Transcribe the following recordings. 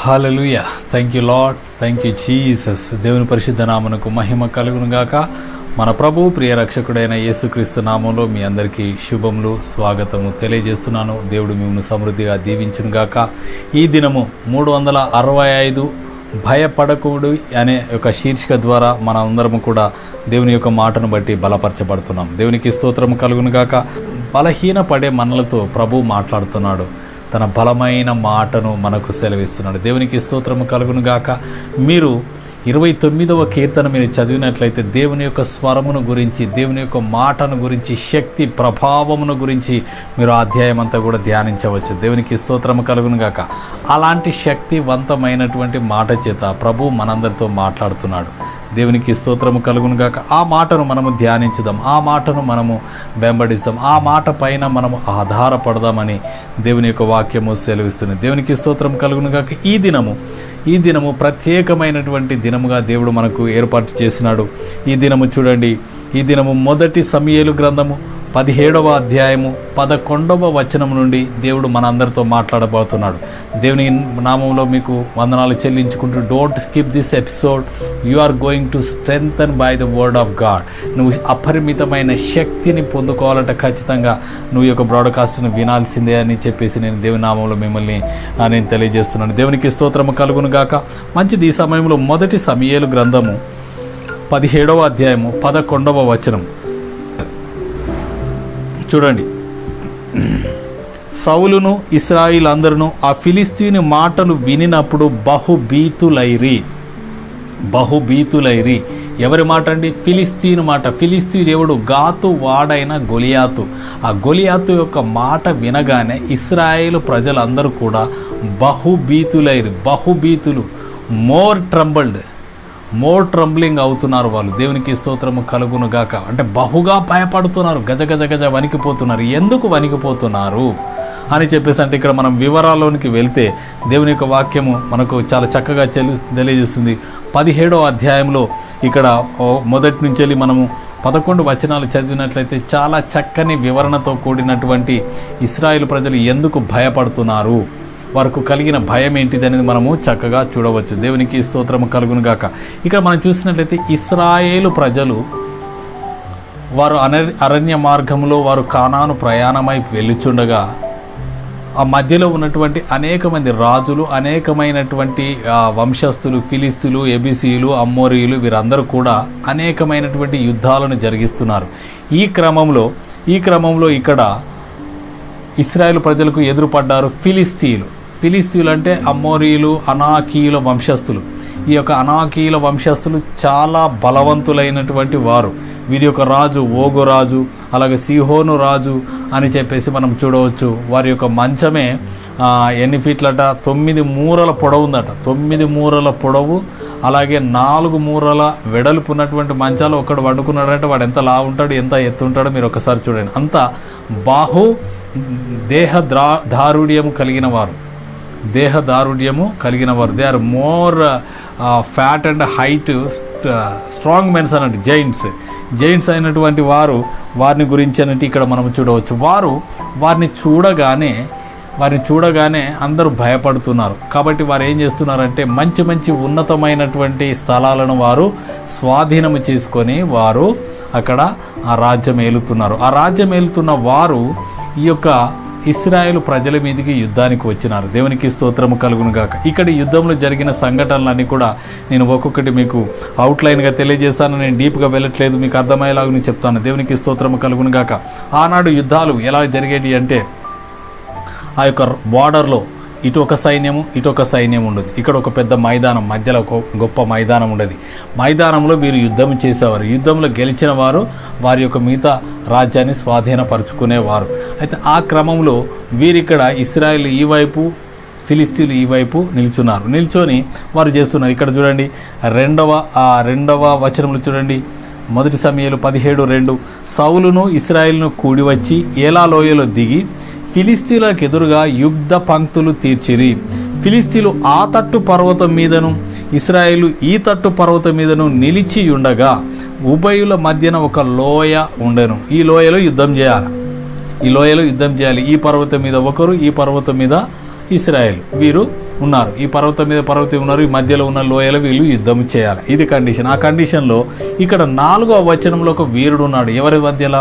Hallelujah thank you Lord thank you Jesus దేవుని పరిశుద్ధ నామనకు మహిమ కలుగును గాక మన ప్రభు ప్రియ రక్షకుడైన యేసుక్రీస్తు నామంలో మీ అందరికీ శుభములు స్వాగతము తెలియజేస్తున్నాను దేవుడు మిమ్మల్ని సమృద్ధిగా దీవించును గాక ఈ దినము మూడు వందల అరవై ఐదు భయపడకుడు అనే ఒక శీర్షిక ద్వారా మన అందరము కూడా దేవుని యొక్క మాటను బట్టి బలపరచబడుతున్నాం దేవునికి స్తోత్రం కలుగును గాక బలహీన పడే మనలతో ప్రభు మాట్లాడుతున్నాడు తన బలమైన మాటను మనకు సెలవిస్తున్నాడు దేవునికి స్తోత్రము కలుగును గాక మీరు ఇరవై తొమ్మిదవ కీర్తన మీరు చదివినట్లయితే దేవుని యొక్క స్వరమును గురించి దేవుని యొక్క మాటను గురించి శక్తి ప్రభావమును గురించి మీరు ఆ అధ్యాయం అంతా కూడా ధ్యానించవచ్చు దేవునికి స్తోత్రము కలుగును గాక అలాంటి శక్తివంతమైనటువంటి మాట చేత ప్రభు మనందరితో మాట్లాడుతున్నాడు దేవునికి స్తోత్రము కలుగును గాక ఆ మాటను మనము ధ్యానించుదాం ఆ మాటను మనము వెంబడిస్తాం ఆ మాట పైన మనము ఆధారపడదామని దేవుని యొక్క వాక్యము సెలవిస్తుంది దేవునికి స్తోత్రం కలుగును గాక ఈ దినము ఈ దినము ప్రత్యేకమైనటువంటి దినముగా దేవుడు మనకు ఏర్పాటు చేసినాడు ఈ దినము చూడండి ఈ దినము మొదటి సమయలు గ్రంథము పదిహేడవ అధ్యాయము పదకొండవ వచనం నుండి దేవుడు మనందరితో మాట్లాడబోతున్నాడు దేవుని నామంలో మీకు వందనాలు చెల్లించుకుంటూ don't skip this episode you are going to strengthen by the word of God నువ్వు అపరిమితమైన శక్తిని పొందుకోవాలంటే ఖచ్చితంగా నువ్వు ఈ యొక్క బ్రాడ్కాస్ట్ను వినాల్సిందే అని చెప్పేసి నేను దేవుని నామంలో మిమ్మల్ని ఆ, నేను తెలియజేస్తున్నాను దేవునికి స్తోత్రము కలుగును గాక మంచిది ఈ సమయంలో మొదటి సమయలు గ్రంథము పదిహేడవ అధ్యాయము పదకొండవ వచనం చూడండి సౌలును ఇస్రాయిల్ అందరును ఆ ఫిలిస్తీని మాటలు వినినప్పుడు బహుభీతులైరి బహుభీతులైరి ఎవరి మాట అండి ఫిలిస్తీన్ మాట ఫిలిస్తీన్ ఎవడు గాతు వాడైన గొలియాతు ఆ గొలియాతు యొక్క మాట వినగానే ఇస్రాయేల్ ప్రజలందరూ కూడా బహుభీతులైరి బహుభీతులు మోర్ ట్రంబల్డ్ మోర్ ట్రంబ్లింగ్ అవుతున్నారు వాళ్ళు దేవునికి స్తోత్రము కలుగును గాక అంటే బహుగా భయపడుతున్నారు గజ గజ గజ వణికిపోతున్నారు ఎందుకు వణికిపోతున్నారు అని చెప్పేసి అంటే ఇక్కడ మనం వివరాల్లోనికి వెళ్తే దేవుని యొక్క వాక్యము మనకు చాలా చక్కగా చెల్లి తెలియజేస్తుంది పదిహేడో అధ్యాయంలో ఇక్కడ ఓ మొదటి నుంచి వెళ్ళి మనము పదకొండు వచనాలు చదివినట్లయితే చాలా చక్కని వివరణతో కూడినటువంటి ఇస్రాయేల్ ప్రజలు ఎందుకు భయపడుతున్నారు వారికి కలిగిన భయం ఏంటిది అనేది మనము చక్కగా చూడవచ్చు దేవునికి స్తోత్రము కలుగును గాక ఇక్కడ మనం చూసినట్లయితే ఇస్రాయేలు ప్రజలు వారు అన అరణ్య మార్గంలో వారు కానాను ప్రయాణమై వెళ్ళుచుండగా ఆ మధ్యలో ఉన్నటువంటి అనేక మంది రాజులు అనేకమైనటువంటి ఆ, వంశస్థులు ఫిలిస్తులు ఎబిసీలు అమ్మోరీలు వీరందరూ కూడా అనేకమైనటువంటి యుద్ధాలను జరిగిస్తున్నారు ఈ క్రమంలో ఈ క్రమంలో ఇక్కడ ఇస్రాయేల్ ప్రజలకు ఎదురుపడ్డారు ఫిలిస్తీయులు ఫిలిస్తీయులు అంటే అమ్మోరీలు అనాకీయుల వంశస్థులు ఈ యొక్క అనాకీయుల వంశస్థులు చాలా బలవంతులైనటువంటి వారు వీరి యొక్క రాజు ఓగు రాజు అలాగే సిహోను రాజు అని చెప్పేసి మనం చూడవచ్చు వారి యొక్క మంచమే ఆ, ఎన్ని ఫీట్లట తొమ్మిది మూరల పొడవు ఉందట తొమ్మిది మూరల పొడవు అలాగే నాలుగు మూరల వెడల్పు ఉన్నటువంటి మంచాలు ఒకడు వండుకున్నాడంటే వాడు ఎంత లా ఉంటాడు ఎంత ఎత్తు ఉంటాడో మీరు ఒకసారి చూడండి అంత బాహు దేహ ద్రా దారుఢ్యము కలిగిన వారు దేహ దారుఢ్యము కలిగిన వారు they are more fat and height strong mens అన్నట్టు జైంట్స్ జైంట్స్ అయినటువంటి వారు వారిని గురించి అన్నట్టు ఇక్కడ మనం చూడవచ్చు వారు వారిని చూడగానే వారిని చూడగానే అందరూ భయపడుతున్నారు కాబట్టి వారు ఏం చేస్తున్నారంటే మంచి మంచి ఉన్నతమైనటువంటి స్థలాలను వారు స్వాధీనము చేసుకొని వారు అక్కడ ఆ రాజ్యం ఏలుతున్నారు ఆ రాజ్యం ఏలుతున్న వారు ఈ యొక్క ఇస్రాయేల్ ప్రజల మీదకి యుద్ధానికి వచ్చినారు దేవునికి స్తోత్రము కలుగును గాక ఇక్కడ ఈ యుద్ధంలో జరిగిన సంఘటనలన్నీ కూడా నేను ఒక్కొక్కటి మీకు అవుట్లైన్గా తెలియజేస్తాను నేను డీప్గా వెళ్ళట్లేదు మీకు అర్థమయ్యేలాగా నేను చెప్తాను దేవునికి స్తోత్రము కలుగును గాక ఆనాడు యుద్ధాలు ఎలా జరిగేటి అంటే ఆ యొక్క బార్డర్లో ఇటు ఒక సైన్యము ఇటు ఒక సైన్యం ఉండదు ఇక్కడ ఒక పెద్ద మైదానం మధ్యలో ఒక గొప్ప మైదానం ఉండేది మైదానంలో వీరు యుద్ధం చేసేవారు యుద్ధంలో గెలిచిన వారు వారి యొక్క మిగతా రాజ్యాన్ని స్వాధీనపరుచుకునేవారు అయితే ఆ క్రమంలో వీరిక్కడ ఇస్రాయల్ ఈ వైపు ఫిలిస్తీన్లు ఈ వైపు నిల్చున్నారు నిల్చొని వారు చేస్తున్నారు ఇక్కడ చూడండి రెండవ ఆ రెండవ వచనంలో చూడండి మొదటి సమయాలు పదిహేడు రెండు సౌలును ఇస్రాయిల్ను కూడి వచ్చి ఏలా లోయలో దిగి ఫిలిస్తీన్లకు ఎదురుగా యుద్ధ పంక్తులు తీర్చిరి ఫిలిస్తీన్లు ఆ తట్టు పర్వతం మీదను ఇస్రాయేలు ఈ తట్టు పర్వతం మీదను నిలిచి ఉండగా ఉభయుల మధ్యన ఒక లోయ ఉండెను ఈ లోయలో యుద్ధం చేయాలి ఈ లోయలో యుద్ధం చేయాలి ఈ పర్వతం మీద ఒకరు ఈ పర్వతం మీద ఇస్రాయేల్ వీరు ఉన్నారు ఈ పర్వతం మీద పర్వతం ఉన్నారు ఈ మధ్యలో ఉన్న లోయలో వీళ్ళు యుద్ధం చేయాలి ఇది కండిషన్ ఆ కండిషన్లో ఇక్కడ నాలుగో వచనంలో ఒక వీరుడు ఉన్నాడు ఎవరి మధ్యలో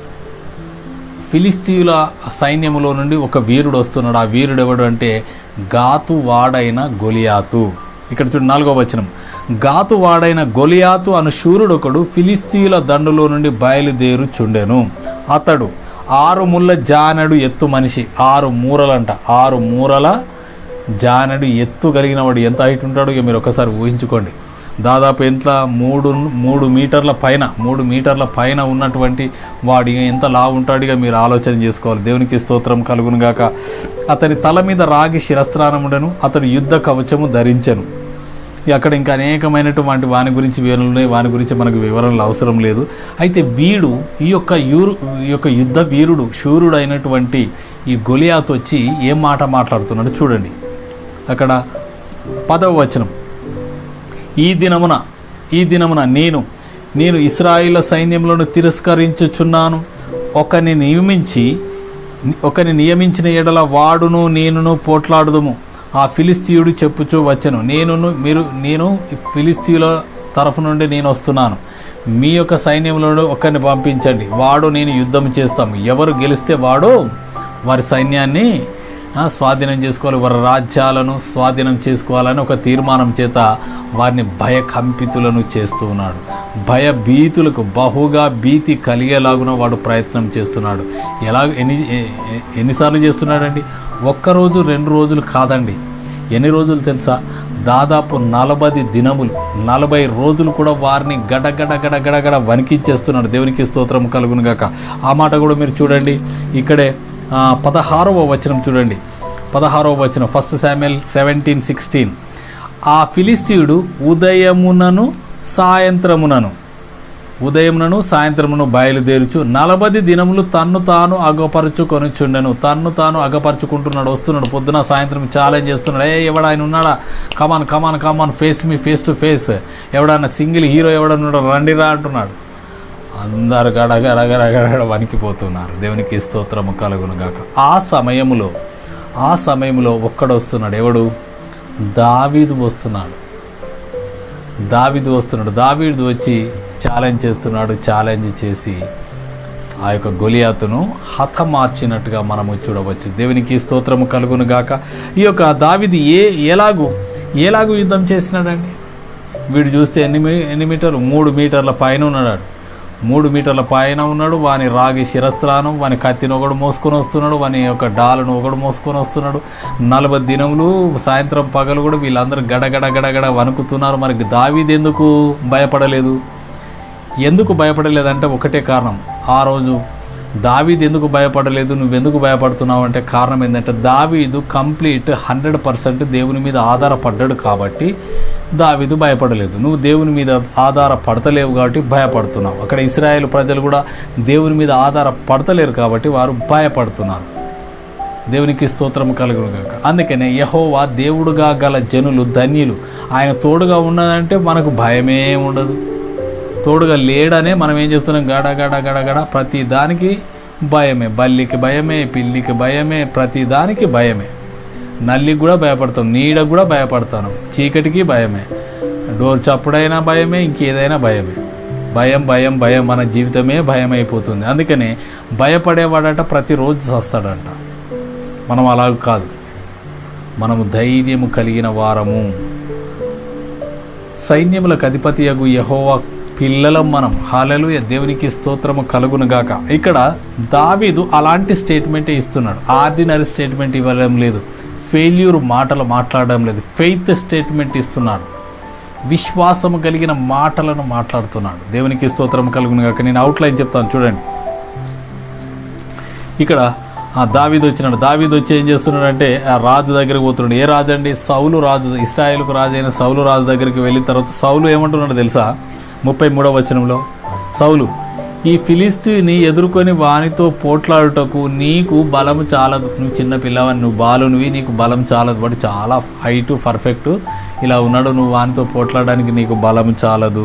ఫిలిస్తీయుల సైన్యములో నుండి ఒక వీరుడు వస్తున్నాడు ఆ వీరుడు ఎవడు అంటే గాతు వాడైన గొలియాతు ఇక్కడ చూడు నాలుగో వచనం గాతు వాడైన గొలియాతు అను శూరుడొకడు ఫిలిస్తీయుల దండులో నుండి బయలుదేరుచుండెను అతడు ఆరు ముళ్ళ జానడు ఎత్తు మనిషి ఆరు మూరలంట ఆరు మూరల జానడు ఎత్తు కలిగిన వాడు ఎంత హైట్ ఉంటాడో ఇక మీరు ఒకసారి ఊహించుకోండి దాదాపు ఎంత మూడు మూడు మీటర్ల పైన మూడు మీటర్ల పైన ఉన్నటువంటి వాడు ఇక ఎంత లా ఉంటాడు ఇక మీరు ఆలోచన చేసుకోవాలి దేవునికి స్తోత్రం కలుగును గాక అతని తల మీద రాగి శిరస్త్రానముడను అతడు యుద్ధ కవచము ధరించెను ఇక అక్కడ ఇంకా అనేకమైనటువంటి వాని గురించి వివరణలు ఉన్నాయి వాని గురించి మనకు వివరణలు అవసరం లేదు అయితే వీడు ఈ యొక్క యూరు ఈ యొక్క యుద్ధ వీరుడు శూరుడు అయినటువంటి ఈ గొలియాత్ వచ్చి ఏం మాట మాట్లాడుతున్నాడు చూడండి అక్కడ పదవ వచనం ఈ దినమున ఈ దినమున నేను నేను ఇస్రాయిల సైన్యంలో తిరస్కరించుచున్నాను ఒకని నియమించి ఒకని నియమించిన ఎడల వాడును నేనును పోట్లాడుదుము ఆ ఫిలిస్తీయుడు చెప్పుచూ వచ్చెను నేనును మీరు నేను ఫిలిస్తీయుల తరఫు నుండి నేను వస్తున్నాను మీ యొక్క సైన్యంలో ఒకరిని పంపించండి వాడు నేను యుద్ధం చేస్తాం ఎవరు గెలిస్తే వాడు వారి సైన్యాన్ని ఆ, స్వాధీనం చేసుకోవాలి వారి రాజ్యాలను స్వాధీనం చేసుకోవాలని ఒక తీర్మానం చేత వారిని భయకంపితులను చేస్తూ ఉన్నాడు భయభీతులకు బహుగా భీతి కలిగేలాగున వాడు ప్రయత్నం చేస్తున్నాడు ఎలా ఎన్ని ఎ- ఎ- ఎన్నిసార్లు చేస్తున్నాడండి ఒక్కరోజు రెండు రోజులు కాదండి ఎన్ని రోజులు తెలుసా దాదాపు నలభై దినములు నలభై రోజులు కూడా వారిని గడగడ గడగడగడ వణికించేస్తున్నాడు దేవునికి స్తోత్రం కలుగును గాక ఆ మాట కూడా మీరు చూడండి ఇక్కడే ఆ, పదహారవ వచనం చూడండి పదహారవ వచనం ఫస్ట్ శామ్యుల్ సెవెంటీన్ సిక్స్టీన్ ఆ ఫిలిస్తీయుడు ఉదయమునను సాయంత్రమునను ఉదయమునను సాయంత్రమును బయలుదేరుచు నలభై దినములు తన్ను తాను అగపరుచుకొనిచుండెను తన్ను తాను అగపరుచుకుంటున్నాడు వస్తున్నాడు పొద్దున సాయంత్రం ఛాలెంజ్ చేస్తున్నాడు ఏ ఎవడా ఆయన ఉన్నాడా come on come on come on face me face to face ఎవడన్నా సింగిల్ హీరో ఎవడన్నాడో రండిరా అంటున్నాడు అందరు గడగడగడగడ వణికిపోతున్నారు దేవునికి స్తోత్రము కలుగును గాక ఆ సమయంలో ఆ సమయంలో ఒక్కడు వస్తున్నాడు ఎవడు దావీదు వస్తున్నాడు దావీదు వస్తున్నాడు దావీదు వచ్చి ఛాలెంజ్ చేస్తున్నాడు ఛాలెంజ్ చేసి ఆ యొక్క గొలియాతును హతమార్చినట్టుగా మనము చూడవచ్చు దేవునికి స్తోత్రము కలుగును గాక ఈ యొక్క దావిది ఏ ఎలాగూ ఎలాగూ యుద్ధం చేసినాడండి వీడు చూస్తే ఎన్ని మీ- ఎన్ని మీటర్లు మూడు మీటర్ల పైన ఉన్నాడు మూడు మీటర్ల పైన ఉన్నాడు వాని రాగి శిరస్త్రానం వాని కత్తిని ఒకడు మోసుకొని వస్తున్నాడు వాని యొక్క డాలను ఒకడు మోసుకొని వస్తున్నాడు నలభై దినములు సాయంత్రం పగలు కూడా వీళ్ళందరూ గడగడ గడగడ వణుకుతున్నారు మరి దావీది ఎందుకు భయపడలేదు ఎందుకు భయపడలేదంటే ఒకటే కారణం ఆ రోజు దావీదు ఎందుకు భయపడలేదు నువ్వెందుకు భయపడుతున్నావు అంటే కారణం ఏంటంటే దావీదు కంప్లీట్ హండ్రెడ్ పర్సెంట్ దేవుని మీద ఆధారపడ్డాడు కాబట్టి దావీదు భయపడలేదు నువ్వు దేవుని మీద ఆధారపడతలేవు కాబట్టి భయపడుతున్నావు అక్కడ ఇస్రాయేల్ ప్రజలు కూడా దేవుని మీద ఆధారపడతలేరు కాబట్టి వారు భయపడుతున్నారు దేవునికి స్తోత్రం కలుగును గాక అందుకనే యహోవా దేవుడుగా గల జనులు ధన్యులు ఆయన తోడుగా ఉన్నదంటే మనకు భయమే ఉండదు తోడుగా లేడనే మనం ఏం చేస్తున్నాం గడ గడ గడ గడ ప్రతి దానికి భయమే బల్లికి భయమే పిల్లికి భయమే ప్రతి దానికి భయమే నల్లికి కూడా భయపడతాం నీడకు కూడా భయపడతాను చీకటికి భయమే డోర్ చప్పుడైనా భయమే ఇంకేదైనా భయమే భయం భయం భయం మన జీవితమే భయం అయిపోతుంది అందుకనే భయపడేవాడట ప్రతిరోజు చస్తాడంట మనం అలా కాదు మనము ధైర్యము కలిగిన వారము సైన్యములకు అధిపతియగు యహోవా పిల్లలం మనం హాలెలుయ దేవునికి స్తోత్రము కలుగును గాక ఇక్కడ దావీదు అలాంటి స్టేట్మెంటే ఇస్తున్నాడు ఆర్డినరీ స్టేట్మెంట్ ఇవ్వడం లేదు ఫెయిల్యూర్ మాటలు మాట్లాడడం లేదు ఫెయిత్ స్టేట్మెంట్ ఇస్తున్నాడు విశ్వాసము కలిగిన మాటలను మాట్లాడుతున్నాడు దేవునికి స్తోత్రం కలుగును గాక నేను అవుట్లైన్ చెప్తాను చూడండి ఇక్కడ ఆ దావీదు వచ్చినాడు దావీదు వచ్చి ఏం చేస్తున్నాడంటే ఆ రాజు దగ్గరికి పోతున్నాడు ఏ రాజు అండి సౌలు రాజు ఇస్రాయేల్కు రాజు అయిన సౌలు రాజు దగ్గరికి వెళ్ళిన తర్వాత సౌలు ఏమంటున్నాడు తెలుసా ముప్పై మూడవ వచనంలో సౌలు ఈ ఫిలిస్తీని ఎదుర్కొని వానితో పోట్లాడుటకు నీకు బలము చాలదు నువ్వు చిన్న పిల్లవని నువ్వు బాలునివి నీకు బలం చాలదు వాడు చాలా హైట్ పర్ఫెక్ట్ ఇలా ఉన్నాడు నువ్వు వానితో పోట్లాడడానికి నీకు బలం చాలదు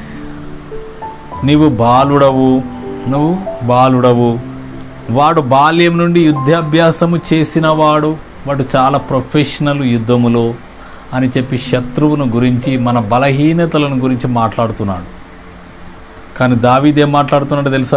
నీవు బాలుడవు నువ్వు బాలుడవు వాడు బాల్యం నుండి యుద్ధాభ్యాసము చేసినవాడు వాడు చాలా ప్రొఫెషనల్ యుద్ధములో అని చెప్పి శత్రువును గురించి మన బలహీనతలను గురించి మాట్లాడుతున్నాడు కానీ దావీదేం మాట్లాడుతున్నాడో తెలుసా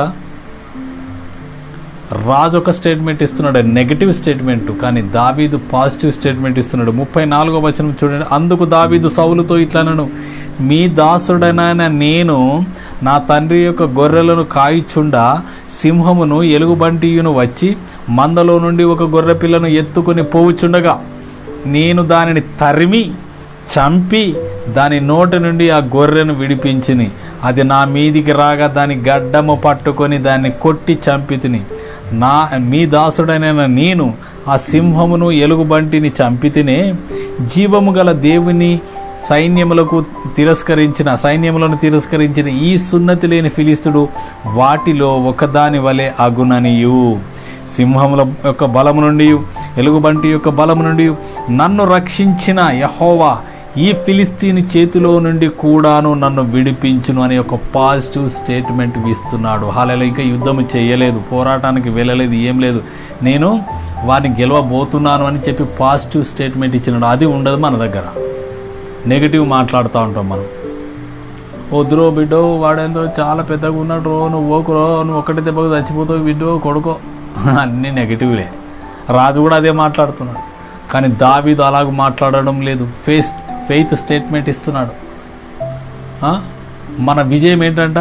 రాజు ఒక స్టేట్మెంట్ ఇస్తున్నాడు నెగటివ్ స్టేట్మెంట్ కానీ దావీదు పాజిటివ్ స్టేట్మెంట్ ఇస్తున్నాడు ముప్పై నాలుగో వచనం చూడండి అందుకు దావీదు సౌలుతో ఇట్లనను మీ దాసుడనైన నేను నా తండ్రి యొక్క గొర్రెలను కాయిచుండా సింహమును ఎలుగుబంటియును వచ్చి మందలో నుండి ఒక గొర్రె పిల్లను ఎత్తుకొని పోవుచుండగా నేను దానిని తరిమి చంపి దాని నోటి నుండి ఆ గొర్రెను విడిపించిని అది నా మీదికి రాగా దాని గడ్డము పట్టుకొని దాన్ని కొట్టి చంపి తిని నా మీ దాసుడైన నేను ఆ సింహమును ఎలుగుబంటిని చంపితినే జీవము గల దేవుని సైన్యములకు తిరస్కరించిన సైన్యములను తిరస్కరించిన ఈ సున్నతి లేని ఫిలిస్తుడు వాటిలో ఒకదాని వలె అగుననియు సింహముల యొక్క బలము నుండి ఎలుగుబంటి యొక్క బలము నుండి నన్ను రక్షించిన యహోవా ఈ ఫిలిస్తీని చేతిలో నుండి కూడాను నన్ను విడిపించును అనే ఒక పాజిటివ్ స్టేట్మెంట్ ఇస్తున్నాడు హాలలో ఇంకా యుద్ధం చేయలేదు పోరాటానికి వెళ్ళలేదు ఏం లేదు నేను వారిని గెలవబోతున్నాను అని చెప్పి పాజిటివ్ స్టేట్మెంట్ ఇచ్చినాడు అది ఉండదు మన దగ్గర నెగిటివ్ మాట్లాడుతూ ఉంటాం మనం వద్దురో బిడ్డో వాడేందో చాలా పెద్దగా ఉన్నాడు రో నువ్వు ఓకురో నువ్వు ఒకటి దెబ్బకు చచ్చిపోతావు బిడ్డో కొడుకో అన్నీ నెగిటివ్లే రాజు కూడా అదే మాట్లాడుతున్నాడు కానీ దావీదు అలాగ మాట్లాడడం లేదు ఫేస్ ఫెయిత్ స్టేట్మెంట్ ఇస్తున్నాడు ఆ? మన విజయం ఏంటంట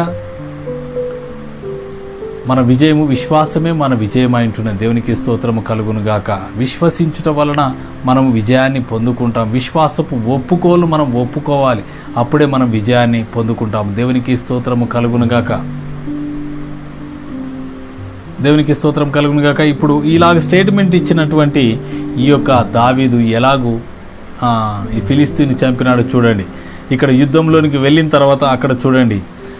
మన విజయము విశ్వాసమే మన విజయమై ఉంటున్నది దేవునికి స్తోత్రము కలుగును గాక విశ్వసించుట వలన మనం విజయాన్ని పొందుకుంటాం విశ్వాసపు ఒప్పుకోలు మనం ఒప్పుకోవాలి అప్పుడే మనం విజయాన్ని పొందుకుంటాం దేవునికి స్తోత్రము కలుగును గాక దేవునికి స్తోత్రం కలుగును గాక ఇప్పుడు ఇలాగ స్టేట్మెంట్ ఇచ్చినటువంటి ఈ యొక్క దావీదు ఎలాగూ ఆ, ఈ ఫిలిస్తీని చంపినాడు చూడండి ఇక్కడ యుద్ధంలోనికి వెళ్ళిన తర్వాత అక్కడ చూడండి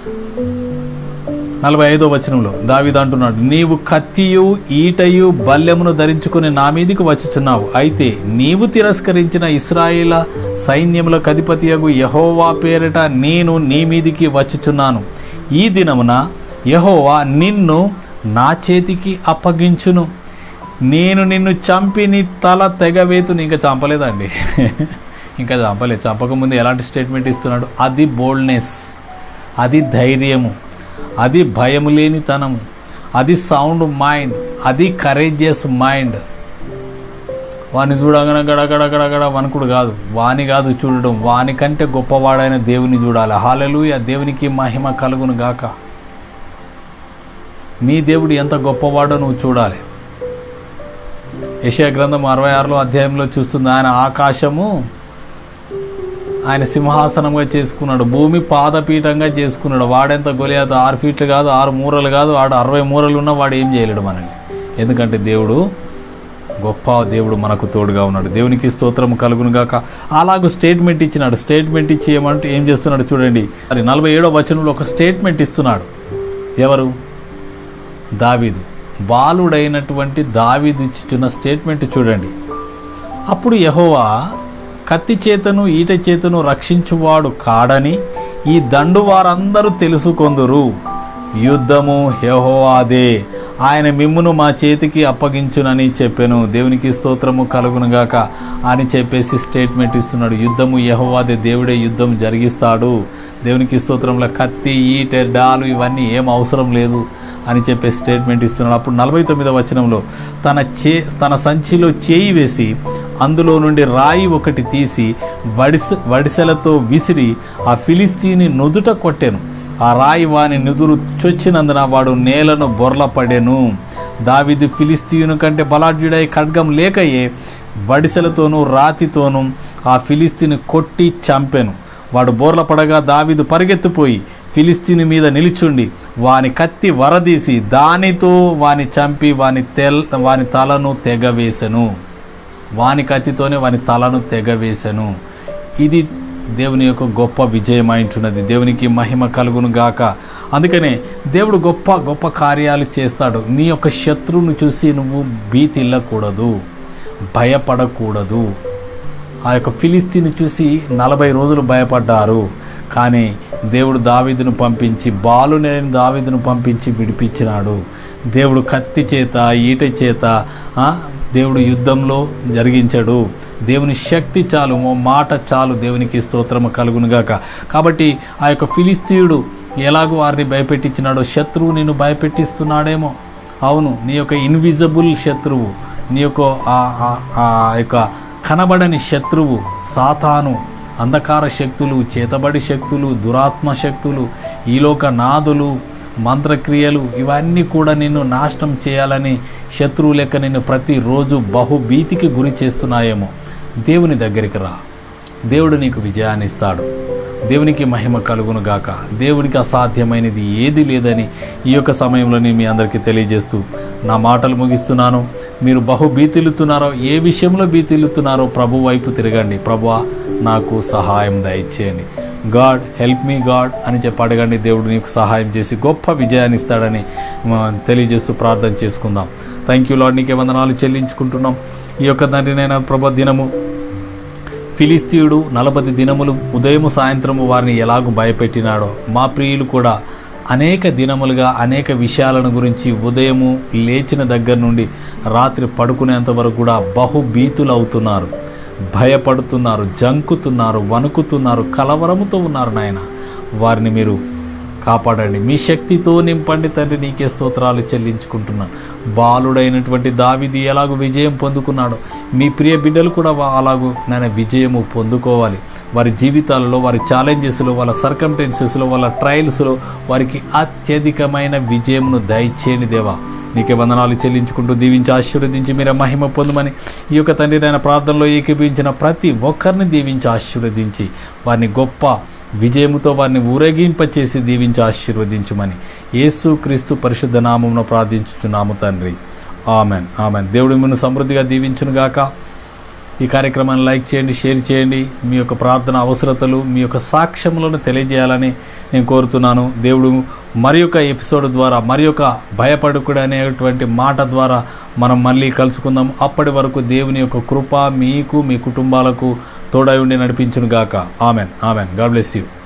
నలభై ఐదో వచనంలో దావీదు అంటున్నాడు నీవు కత్తియు ఈటయు బల్యమును ధరించుకుని నా మీదికి వచ్చుచున్నావు అయితే నీవు తిరస్కరించిన ఇస్రాయేల సైన్యములకు అధిపతియగు యహోవా పేరిట నేను నీ మీదికి వచ్చుచున్నాను ఈ దినమున యహోవా నిన్ను నా చేతికి అప్పగించును నేను నిన్ను చంపి నీ తల తెగవేతుని ఇంకా చంపలేదండి ఇంకా చంపలేదు చంపకముందు ఎలాంటి స్టేట్మెంట్ ఇస్తున్నాడు అది బోల్డ్నెస్ అది ధైర్యము అది భయము లేనితనము అది సౌండ్ మైండ్ అది కరేజియస్ మైండ్ వాని చూడగానే గడగడ గడగడ వణుకుడు కాదు వాని కాదు చూడడం వాని కంటే గొప్పవాడైన దేవుని చూడాలి హాలెలూయ దేవునికి మహిమ కలుగును గాక నీ దేవుడు ఎంత గొప్పవాడో నువ్వు చూడాలి యెషయా గ్రంథం అరవై ఆరులో అధ్యాయంలో చూస్తుంది ఆయన ఆకాశము ఆయన సింహాసనంగా చేసుకున్నాడు భూమి పాదపీఠంగా చేసుకున్నాడు వాడెంత గొలియాత ఆరు ఫీట్లు కాదు ఆరు మూరలు కాదు వాడు అరవై మూరలు ఉన్నా వాడు ఏం చేయలేడు మనల్ని ఎందుకంటే దేవుడు గొప్ప దేవుడు మనకు తోడుగా ఉన్నాడు దేవునికి స్తోత్రం కలుగును గాక అలాగూ స్టేట్మెంట్ ఇచ్చినాడు స్టేట్మెంట్ ఇచ్చి ఏమంటే ఏం చేస్తున్నాడు చూడండి మరి నలభై ఏడో వచనంలో ఒక స్టేట్మెంట్ ఇస్తున్నాడు ఎవరు దావీదు బాలుడైనటువంటి దావీదు ఇచ్చుచున్న స్టేట్మెంట్ చూడండి అప్పుడు యహోవా కత్తి చేతను ఈట చేతను రక్షించువాడు కాడని ఈ దండు వారందరూ తెలుసుకొందురు యుద్ధము యెహోవాదే ఆయన మిమ్మును మా చేతికి అప్పగించునని చెప్పాను దేవునికి స్తోత్రము కలుగునుగాక అని చెప్పేసి స్టేట్మెంట్ ఇస్తున్నాడు యుద్ధము యెహోవాదే దేవుడే యుద్ధం జరిగిస్తాడు దేవునికి స్తోత్రంలో కత్తి ఈటె డాలు ఇవన్నీ ఏం అవసరం లేదు అని చెప్పే స్టేట్మెంట్ ఇస్తున్నాడు అప్పుడు నలభై తొమ్మిదవ వచనంలో తన చే తన సంచిలో చేయి వేసి అందులో నుండి రాయి ఒకటి తీసి వడిస వడిసెలతో విసిరి ఆ ఫిలిస్తీని నుదుట కొట్టెను ఆ రాయి వాని నుదురు చొచ్చినందున వాడు నేలను బొర్ల పడెను దావిది ఫిలిస్తీను కంటే బలాఢ్యుడై ఖడ్గం లేకయే వడిసెలతోనూ రాతితోనూ ఆ ఫిలిస్తీని కొట్టి చంపెను వాడు బోర్ల పడగా దావిదు పరిగెత్తిపోయి ఫిలిస్తీని మీద నిలిచుండి వాని కత్తి వరదీసి దానితో వాని చంపి వాని తెల్ వాని తలను తెగవేసెను వాని కత్తితోనే వాని తలను తెగవేసెను ఇది దేవుని యొక్క గొప్ప విజయం అయింటున్నది దేవునికి మహిమ కలుగును గాక అందుకనే దేవుడు గొప్ప గొప్ప కార్యాలు చేస్తాడు నీ యొక్క శత్రువును చూసి నువ్వు భీతిల్లకూడదు భయపడకూడదు ఆ యొక్క ఫిలిస్తీని చూసి నలభై రోజులు భయపడ్డారు కానీ దేవుడు దావీదును పంపించి బాలు లేని దావీదును పంపించి విడిపించినాడు దేవుడు కత్తి చేత ఈట చేత ఆ, దేవుడు యుద్ధంలో జరిగించడు దేవుని శక్తి చాలు ఓ మాట చాలు దేవునికి స్తోత్రము కలుగునుగాక కాబట్టి ఆ యొక్క ఫిలిస్తీయుడు ఎలాగో వారిని భయపెట్టించినాడో శత్రువు నిన్ను భయపెట్టిస్తున్నాడేమో అవును నీ యొక్క ఇన్విజిబుల్ శత్రువు నీ యొక్క ఆ- ఆ- ఆ యొక్క కనబడని శత్రువు సాతాను అంధకార శక్తులు చేతబడి శక్తులు దురాత్మ శక్తులు ఈలోక నాదులు మంత్రక్రియలు ఇవన్నీ కూడా నిన్ను నాశనం చేయాలని శత్రువు లెక్క నిన్ను ప్రతిరోజు బహుభీతికి గురి చేస్తున్నాయేమో దేవుని దగ్గరికి రా దేవుడు నీకు విజయాన్ని ఇస్తాడు దేవునికి మహిమ కలుగును గాక దేవునికి అసాధ్యమైనది ఏది లేదని ఈ యొక్క సమయంలో నేను మీ అందరికీ తెలియజేస్తూ నా మాటలు ముగిస్తున్నాను మీరు బహు భీతిల్లుతున్నారో ఏ విషయంలో భీతిల్లుతున్నారో ప్రభు వైపు తిరగండి ప్రభువా నాకు సహాయం దయచేయండి గాడ్ హెల్ప్ మీ గాడ్ అని చెప్పి అడగండి దేవుడు నీకు సహాయం చేసి గొప్ప విజయాన్ని ఇస్తాడని మ, తెలియజేస్తూ ప్రార్థన చేసుకుందాం థ్యాంక్ యూ లాడ్ నీకే వందనాలు చెల్లించుకుంటున్నాం ఈ యొక్క తండ్రినైనా ప్రభ దినము ఫిలిస్తీయుడు నలభై దినములు ఉదయము సాయంత్రము వారిని ఎలాగూ భయపెట్టినాడో మా ప్రియులు కూడా అనేక దినములుగా అనేక విషయాలను గురించి ఉదయము లేచిన దగ్గర నుండి రాత్రి పడుకునేంత వరకు కూడా బహుభీతులు అవుతున్నారు భయపడుతున్నారు జంకుతున్నారు వణుకుతున్నారు కలవరముతో ఉన్నారు నాయన వారిని మీరు కాపాడండి మీ శక్తితో నింపండి తండ్రి నీకే స్తోత్రాలు చెల్లించుకుంటున్నాను బాలుడైనటువంటి దావిది ఎలాగో విజయం పొందుకున్నాడో మీ ప్రియ బిడ్డలు కూడా వా- అలాగూ నేను విజయము పొందుకోవాలి వారి జీవితాలలో వారి ఛాలెంజెస్లో వాళ్ళ సర్కంటెన్సెస్లో వాళ్ళ ట్రయల్స్లో వారికి అత్యధికమైన విజయమును దయచేయని దేవా నీకే వందనాలు చెల్లించుకుంటూ దీవించి ఆశీర్వదించి మీరే మహిమ పొందమని ఈ యొక్క తండ్రి నాయన ప్రార్థనలో ఏకీపించిన ప్రతి ఒక్కరిని దీవించి ఆశీర్వదించి వారిని గొప్ప విజయముతో వారిని ఊరేగింపచేసి దీవించి ఆశీర్వదించుమని యేసు క్రీస్తు పరిశుద్ధ నామమున ప్రార్థించుచున్నాము తండ్రి ఆమెన్ ఆమెన్ దేవుడు మిమ్మల్ని సమృద్ధిగా దీవించునుగాక ఈ కార్యక్రమాన్ని లైక్ చేయండి షేర్ చేయండి మీ యొక్క ప్రార్థన అవసరతలు మీ యొక్క సాక్ష్యములను తెలియజేయాలని నేను కోరుతున్నాను దేవుడు మరి యొక్క ఎపిసోడ్ ద్వారా మరి యొక్క భయపడుకుడు అనేటువంటి మాట ద్వారా మనం మళ్ళీ కలుసుకుందాం అప్పటి వరకు దేవుని యొక్క కృప మీకు మీ కుటుంబాలకు తోడై ఉండి నడిపించునుగాక amen amen God bless you